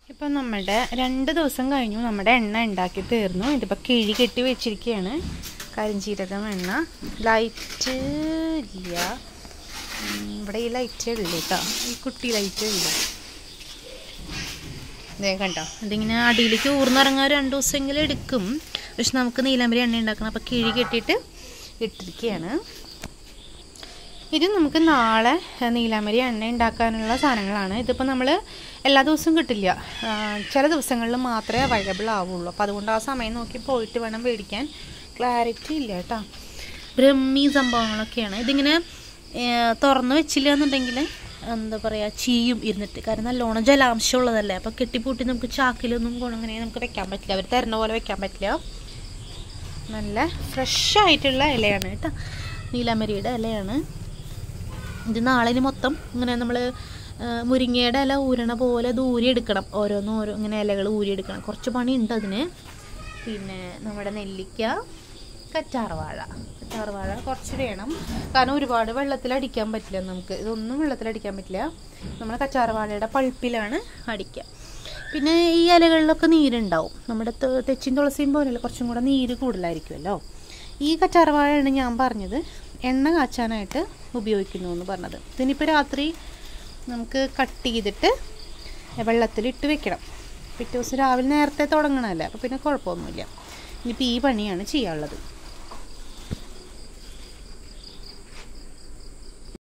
ഇപ്പം നമ്മുടെ രണ്ട് ദിവസം കഴിഞ്ഞു നമ്മുടെ എണ്ണ ഉണ്ടാക്കി തീർന്നു ഇതിപ്പോൾ കിഴി കെട്ടി വെച്ചിരിക്കുകയാണ് കരിഞ്ചീരകം എണ്ണ ലൈറ്റ് ഇല്ല ഉം, ഇവിടെ ഈ ലൈറ്റേ ഉള്ളൂ കേട്ടോ ഈ കുട്ടി ലൈറ്റേ ഉള്ളൂ ഇതേ കണ്ടോ ഇതിങ്ങനെ അടിയിലേക്ക് ഊർന്നിറങ്ങാൻ രണ്ട് ദിവസമെങ്കിലും എടുക്കും പക്ഷെ നമുക്ക് നീലാമ്പരി എണ്ണ ഉണ്ടാക്കണം അപ്പോൾ കിഴി കെട്ടിയിട്ട് ഇട്ടിരിക്കുകയാണ് ഇത് നമുക്ക് നാളെ ഏഹ്, നീലാമരി എണ്ണ ഉണ്ടാക്കാനുള്ള സാധനങ്ങളാണ് ഇതിപ്പോൾ നമ്മൾ എല്ലാ ദിവസവും കിട്ടില്ല ആ, ചില ദിവസങ്ങളിൽ മാത്രമേ അവൈലബിൾ ആവുള്ളൂ അപ്പോൾ അതുകൊണ്ട് ആ സമയം നോക്കി പോയിട്ട് വേണം മേടിക്കാൻ ക്ലാരിറ്റി ഇല്ല കേട്ടോ ബ്രഹ്മി സംഭവങ്ങളൊക്കെയാണ് ഇതിങ്ങനെ ഏഹ്, തുറന്ന് വെച്ചില്ല എന്നുണ്ടെങ്കിൽ എന്താ പറയുക ചീയും ഇരുന്നിട്ട് കാരണം നല്ലോണം ജലാംശം ഉള്ളതല്ലേ അപ്പോൾ കെട്ടിപ്പൂട്ടി നമുക്ക് ചാക്കിലൊന്നും കൊണ്ട് അങ്ങനെ നമുക്ക് വെക്കാൻ പറ്റില്ല അവർ തരുന്ന പോലെ വെക്കാൻ പറ്റില്ല നല്ല ഫ്രഷ് ആയിട്ടുള്ള ഇലയാണ് കേട്ടോ നീലാമരിയുടെ ഇലയാണ് ഇത് നാളെ ഇനി മൊത്തം ഇങ്ങനെ നമ്മൾ മുരിങ്ങയുടെ ഇല ഊരണ പോലെ ദൂരി എടുക്കണം ഓരോന്നും ഓരോ ഇങ്ങനെ ഇലകൾ ഊരി എടുക്കണം കുറച്ച് പണിയുണ്ട് അതിന് പിന്നെ നമ്മുടെ നെല്ലിക്ക കറ്റാർവാഴ കറ്റാർവാഴ കുറച്ച് വേണം കാരണം ഒരുപാട് വെള്ളത്തിൽ അടിക്കാൻ പറ്റില്ല നമുക്ക് ഇതൊന്നും വെള്ളത്തിൽ അടിക്കാൻ പറ്റില്ല നമ്മൾ കച്ചാർവാഴയുടെ പൾപ്പിലാണ് അടിക്കുക പിന്നെ ഈ ഇലകളിലൊക്കെ നീരുണ്ടാവും നമ്മുടെ തെ- തെച്ചിൻ തുളസിയും പോലെയല്ല കുറച്ചും കൂടെ നീര് കൂടുതലായിരിക്കുമല്ലോ ഈ കച്ചാർവാഴയാണ് ഞാൻ പറഞ്ഞത് എണ്ണ കാച്ചാനായിട്ട് ഉപയോഗിക്കുന്നു എന്ന് പറഞ്ഞത് ഇതിനിപ്പോൾ രാത്രി നമുക്ക് കട്ട് ചെയ്തിട്ട് വെള്ളത്തിലിട്ട് വെക്കണം പിറ്റേ ദിവസം രാവിലെ നേരത്തെ തുടങ്ങണമല്ലേ അപ്പോൾ പിന്നെ കുഴപ്പമൊന്നുമില്ല ഇനിയിപ്പോൾ ഈ പണിയാണ് ചെയ്യാനുള്ളത്